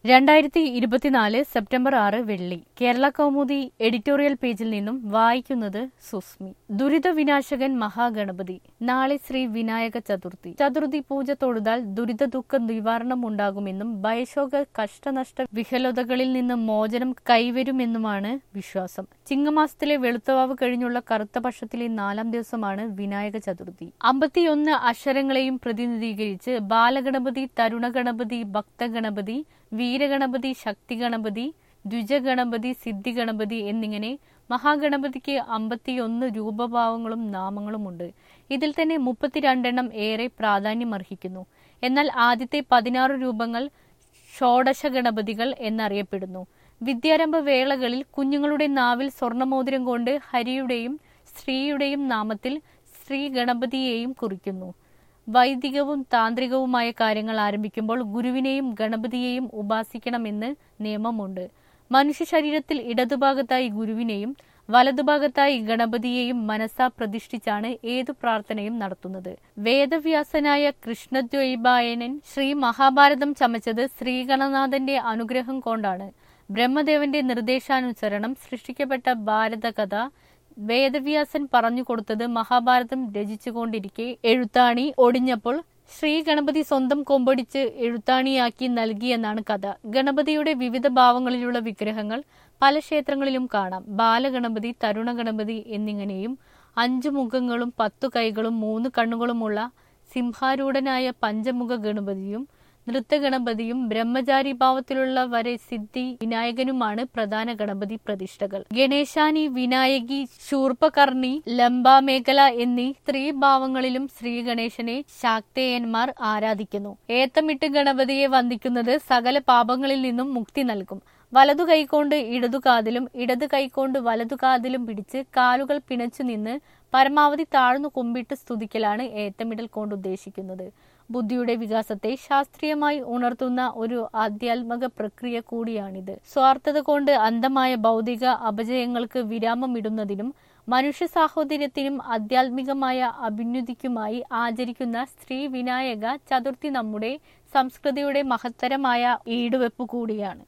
രണ്ടായിരത്തി ഇരുപത്തിനാല് സെപ്റ്റംബർ ആറ് വെള്ളി കേരള കൗമുദി എഡിറ്റോറിയൽ പേജിൽ നിന്നും വായിക്കുന്നത് സുസ്മി ദുരിത വിനാശകൻ മഹാഗണപതി നാളെ ശ്രീ വിനായക ചതുർത്ഥി ചതുർത്ഥി പൂജ തൊഴുതാൽ ദുരിത ദുഃഖ നിവാരണം ഉണ്ടാകുമെന്നും ഭയശോക കഷ്ടനഷ്ട വിഹലതകളിൽ നിന്ന് മോചനം കൈവരുമെന്നുമാണ് വിശ്വാസം ചിങ്ങമാസത്തിലെ വെളുത്തവാവ് കഴിഞ്ഞുള്ള കറുത്ത പക്ഷത്തിലെ നാലാം ദിവസമാണ് വിനായക ചതുർത്ഥി അമ്പത്തിയൊന്ന് അക്ഷരങ്ങളെയും പ്രതിനിധീകരിച്ച് ബാലഗണപതി തരുണഗണപതി ഭക്തഗണപതി വീരഗണപതി ശക്തിഗണപതി ദ്വിജഗണപതി സിദ്ധിഗണപതി എന്നിങ്ങനെ മഹാഗണപതിക്ക് അമ്പത്തിയൊന്ന് രൂപഭാവങ്ങളും നാമങ്ങളുമുണ്ട് ഇതിൽ തന്നെ മുപ്പത്തിരണ്ടെണ്ണം ഏറെ പ്രാധാന്യമർഹിക്കുന്നു എന്നാൽ ആദ്യത്തെ പതിനാറ് രൂപങ്ങൾ ഷോഡശ ഗണപതികൾ എന്നറിയപ്പെടുന്നു വിദ്യാരംഭ വേളകളിൽ കുഞ്ഞുങ്ങളുടെ നാവിൽ സ്വർണമോതിരം കൊണ്ട് ഹരിയുടെയും സ്ത്രീയുടെയും നാമത്തിൽ ശ്രീ ഗണപതിയെയും കുറിക്കുന്നു വൈദികവും താന്ത്രികവുമായ കാര്യങ്ങൾ ആരംഭിക്കുമ്പോൾ ഗുരുവിനെയും ഗണപതിയെയും ഉപാസിക്കണമെന്ന് നിയമമുണ്ട് മനുഷ്യ ശരീരത്തിൽ ഇടതുഭാഗത്തായി ഗുരുവിനെയും വലതുഭാഗത്തായി ഗണപതിയെയും മനസ്സാ പ്രതിഷ്ഠിച്ചാണ് ഏതു പ്രാർത്ഥനയും നടത്തുന്നത് വേദവ്യാസനായ കൃഷ്ണദ്വൈപായനൻ ശ്രീ മഹാഭാരതം ചമച്ചത് ശ്രീഗണനാഥന്റെ അനുഗ്രഹം കൊണ്ടാണ് ബ്രഹ്മദേവന്റെ നിർദ്ദേശാനുസരണം സൃഷ്ടിക്കപ്പെട്ട ഭാരതകഥ വേദവ്യാസൻ പറഞ്ഞു കൊടുത്തത് മഹാഭാരതം രചിച്ചുകൊണ്ടിരിക്കെ എഴുത്താണി ഒടിഞ്ഞപ്പോൾ ശ്രീ ഗണപതി സ്വന്തം കൊമ്പൊടിച്ച് എഴുത്താണിയാക്കി നൽകിയെന്നാണ് കഥ ഗണപതിയുടെ വിവിധ ഭാവങ്ങളിലുള്ള വിഗ്രഹങ്ങൾ പല ക്ഷേത്രങ്ങളിലും കാണാം ബാലഗണപതി തരുണ ഗണപതി എന്നിങ്ങനെയും അഞ്ചു മുഖങ്ങളും പത്തു കൈകളും മൂന്ന് കണ്ണുകളുമുള്ള സിംഹാരൂഢനായ പഞ്ചമുഖ ഗണപതിയും നൃത്തഗണപതിയും ബ്രഹ്മചാരി ഭാവത്തിലുള്ള വരെ സിദ്ധി വിനായകനുമാണ് പ്രധാന ഗണപതി പ്രതിഷ്ഠകൾ ഗണേശാനി വിനായകി ശൂർപ്പകർണി ലംബാമേഖല എന്നീ സ്ത്രീഭാവങ്ങളിലും ശ്രീ ഗണേശനെ ശാക്തേയന്മാർ ആരാധിക്കുന്നു ഏത്തമിട്ട് ഗണപതിയെ വന്ദിക്കുന്നത് സകല പാപങ്ങളിൽ നിന്നും മുക്തി നൽകും വലതു കൈകൊണ്ട് ഇടതു കാതിലും ഇടത് കൈകൊണ്ട് വലതു കാതിലും പിടിച്ച് കാലുകൾ പിണച്ചു നിന്ന് പരമാവധി താഴ്ന്നു കുമ്പിട്ട് സ്തുതിക്കലാണ് ഏത്തമിടൽ കൊണ്ട് ഉദ്ദേശിക്കുന്നത് ബുദ്ധിയുടെ വികാസത്തെ ശാസ്ത്രീയമായി ഉണർത്തുന്ന ഒരു ആധ്യാത്മിക പ്രക്രിയ കൂടിയാണിത് സ്വാർത്ഥത കൊണ്ട് അന്ധമായ ഭൗതിക അപജയങ്ങൾക്ക് വിരാമമിടുന്നതിനും മനുഷ്യ സാഹോദര്യത്തിനും ആധ്യാത്മികമായ അഭ്യുന്നതിക്കുമായി ആചരിക്കുന്ന ശ്രീ വിനായക ചതുർത്ഥി നമ്മുടെ സംസ്കൃതിയുടെ മഹത്തരമായ ഈടുവെപ്പ് കൂടിയാണ്